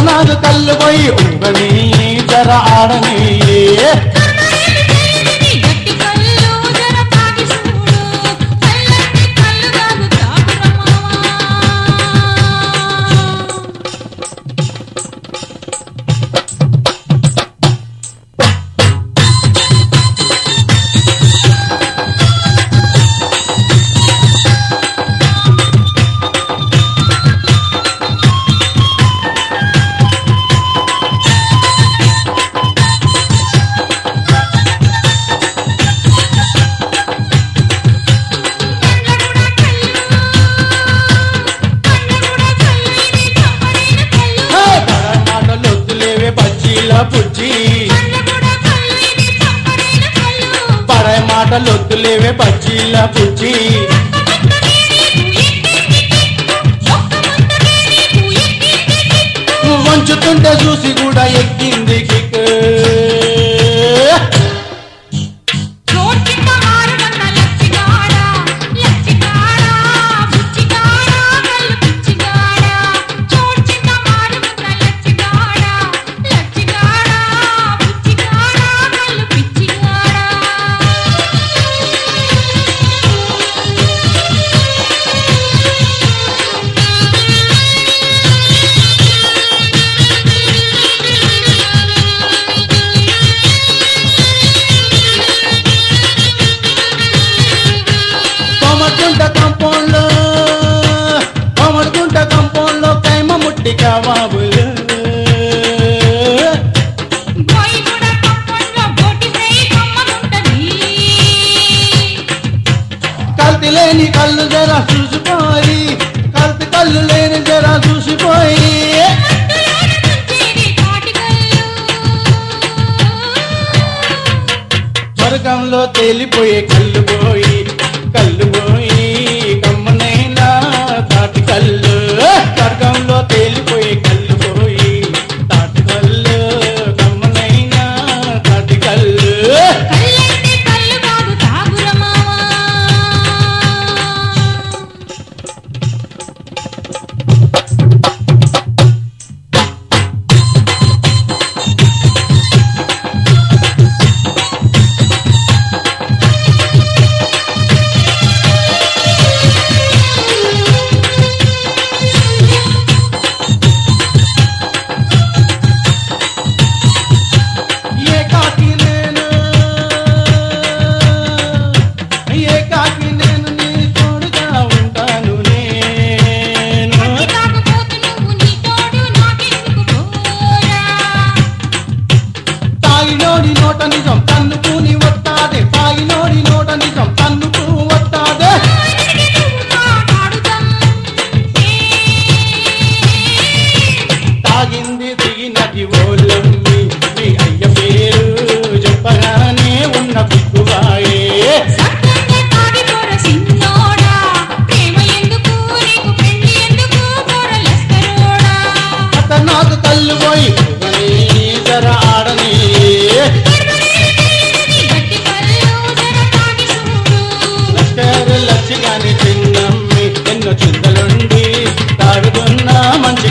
నాకు కళ్ళు పోయి ఉంగని జర ఆడని గట్టి కళ్ళు జర తాగి చూడు కళ్ళంటే కళ్ళు కాదు తాగురమావా హే, పరాయి మాటలు వద్దులేవే బజ్జీల బుజ్జి పరాయి మాటలు వద్దులేవే బజ్జీల బుజ్జి నువ్వు వంచుతుంటే చూసి కూడా ఎక్కింది కిక్ కోమడుకుంట కంపౌండ్ లో కోమడుకుంట కంపౌండ్ లో కైమ ముట్టి కబాబులు కల్తీ లేని కళ్ళు జర చూసిపోయి కల్తీ కళ్ళు లేని జర చూసిపోయి స్వర్గంలో తేలిపోయే కళ్ళు పోయి కళ్ళు పోయి కమ్మనైనా తాటి కళ్ళు స్వర్గంలో తేలిపోయే కళ్ళు పోయి తాటి కళ్ళు కమ్మనైనా తాటి కళ్ళు కళ్ళంటే కళ్ళు కాదు తాగురమావా ఏ కాకి నేను ఏ కాకి నేను నీ తోడుగా ఉంటాను నేను అతి తాగుబోతు నువ్వు నీ తోడు నాకెందుకు పోరా తాగినోడి నోట నిజం తన్నుకుని వస్తాదే తాగినోడి నోట నిజం తన్నుకు వస్తాదే తాగింది దిగినది ఓలమ్మి మీ అయ్య పేరు చెప్పగానే ఉన్న పిక్కువాయే అత నాకు కళ్ళు పోయి జర ఆడని లష్కర్ లచ్చిగాని చిన్నమ్మి ఎన్నో చింతలుండి తాగుతున్నా మంచి